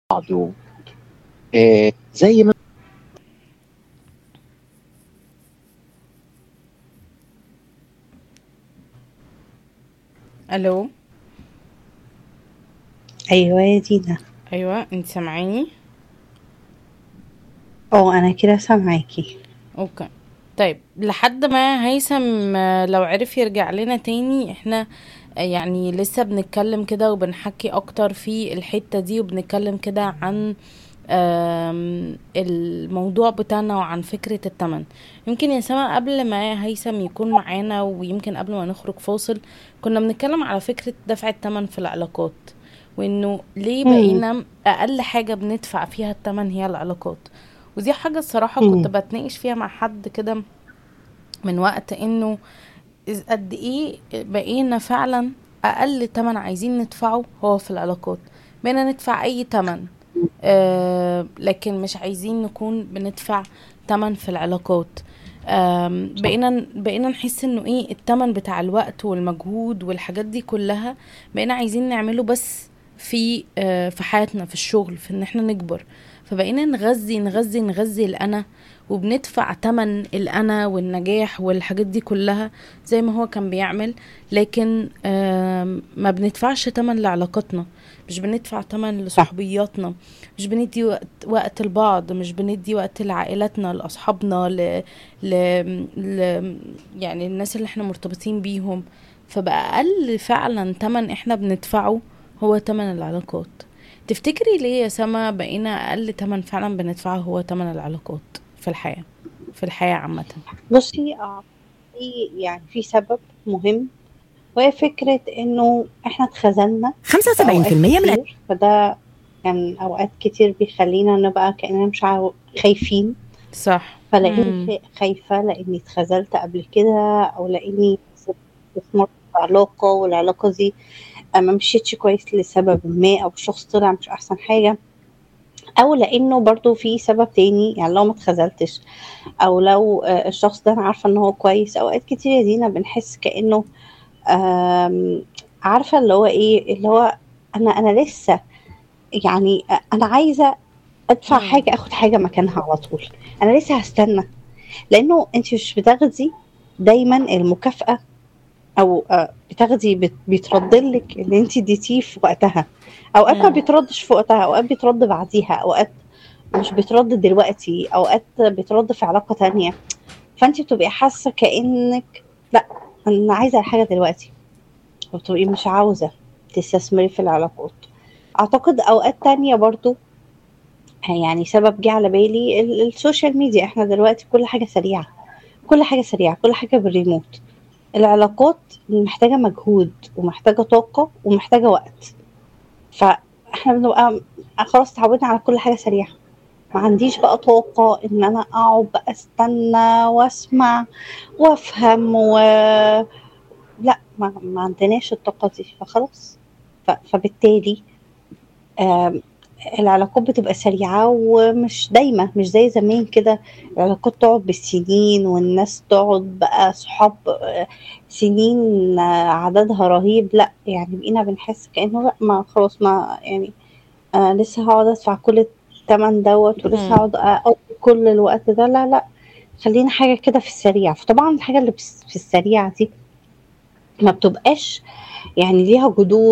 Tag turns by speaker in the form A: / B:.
A: بعض و آآ زي ما
B: ألو.
C: أيوه يا دينا.
B: أيوه، أنتِ سامعاني؟
C: آه، أنا كده سامعاكِ.
B: أوكي. طيب لحد ما هيثم لو عرف يرجع لنا تاني، إحنا يعني لسه بنتكلم كده وبنحكي أكتر في الحتة دي، وبنتكلم كده عن آمم الموضوع بتاعنا وعن فكرة التَمَن. يمكن يا سما قبل ما هيثم يكون معانا ويمكن قبل ما نخرج فاصل، كنا بنتكلم على فكرة دفع التَمَن في العلاقات، وإنه ليه
C: إمم.
B: بقينا أقل حاجة بندفع فيها التَمَن هي العلاقات. ودي حاجة الصراحة كنت
C: إمم.
B: باتناقش فيها مع حد كده من وقت إنه إذ قد إيه بقينا فعلًا أقل تَمَن عايزين ندفعه هو في العلاقات. بقينا ندفع أي تَمَن آآ لكن مش عايزين نكون بندفع تَمَن في العلاقات. آمم
A: صح.
B: بقينا بقينا نحس إنه إيه، التَمَن بتاع الوقت والمجهود والحاجات دي كلها بقينا عايزين نعمله بس في آآ في حياتنا، في الشغل، في إن إحنا نكبر. فبقينا نغذّي، نغذّي، نغذّي الأنا، وبندفع تَمَن الأنا والنجاح والحاجات دي كلها زي ما هو كان بيعمل، لكن آمم ما بندفعش تَمَن لعلاقاتنا، مش بندفع تَمَن
C: صح.
B: لصحوبياتنا، مش بندّي وقت وقت لبعض، مش بندّي وقت لعائلاتنا، لأصحابنا، ل ل ل يعني الناس اللي إحنا مرتبطين بيهم. فبقى أقل فعلًا تَمَن إحنا بندفعه هو تَمَن العلاقات. تفتكري ليه يا سما بقينا أقل تَمَن فعلًا بندفعه هو تَمَن العلاقات في الحياة، في الحياة عامةً؟
C: بُصّي آه، في يعني في سبب مهم، وهي فكرة إنه إحنا اتخذلنا في
D: 75%
C: أوقات
D: من ال
C: كتير، فده كان أوقات كتير بيخلّينا نبقى كإننا مش عاو خايفين.
B: صح.
C: فلاقيني
B: إمم.
C: خ خايفة لإني اتخذلت قبل كده، أو لاقيني استثمرت في علاقة والعلاقة دي آآ ما مشيتش كويس لسببٍ ما، أو الشخص طلع مش أحسن حاجة. أو لإنه برضه في سبب تاني، يعني لو ما اتخذلتش، أو لو آآ الشخص ده أنا عارفة إن هو كويس، أوقات كتير يا دينا بنحس كإنه آمم عارفة اللي هو إيه، اللي هو أنا أنا لسه يعني أ أنا عايزة أدفع
B: إمم.
C: حاجة آخد حاجة مكانها على طول، أنا لسه هاستنى. لإنه أنتِ مش بتاخدي دايمًا المكافأة أو آآ بتاخدي بت بيترد لِك اللي أنتِ اديتيه في وقتها. أوقات ما
B: إمم.
C: بيتردش في وقتها، أوقات بيترد بعديها، أوقات مش بيترد دلوقتي، أوقات بيترد في علاقة تانية. فأنتِ بتبقي حاسة كإنِّك لأ، أنا عايزة الحاجة دلوقتي، وبتبقي مش عاوزة تستثمري في العلاقات. أعتقد أوقات تانية برضه يعني سبب جه على بالي ال السوشيال ميديا، إحنا دلوقتي كل حاجة سريعة، كل حاجة سريعة، كل حاجة بالريموت. العلاقات محتاجة مجهود، ومحتاجة طاقة، ومحتاجة وقت. فإحنا بنبقى خلاص اتعودنا على كل حاجة سريعة. ما عنديش بقى طاقة إن أنا أقعد بقى أستنى وأسمع وأفهم و لأ، ما ما عندناش الطاقة دي، فخلاص. ف فبالتالي آمم العلاقات بتبقى سريعة ومش دايمة، مش زي زمان كده العلاقات تقعد بالسنين، والناس تقعد بقى صحاب آآ سنين عددها رهيب، لأ، يعني بقينا بنحس كإنه لأ، ما خلاص ما يعني أنا لسه هاقعد أدفع كل التَمَن دوّة، ولسه
B: إمم.
C: هاقعد أقضّي كل الوقت ده، لا، لأ، خلّينا حاجة كده في السريع. فطبعًا الحاجة اللي بس في السريع دي ما بتبقاش يعني ليها جذور